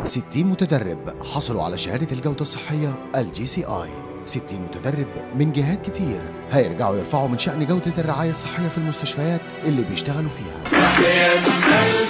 60 متدرب حصلوا على شهادة الجودة الصحية الجي سي اي 60 متدرب من جهات كتير هيرجعوا يرفعوا من شأن جودة الرعاية الصحية في المستشفيات اللي بيشتغلوا فيها يا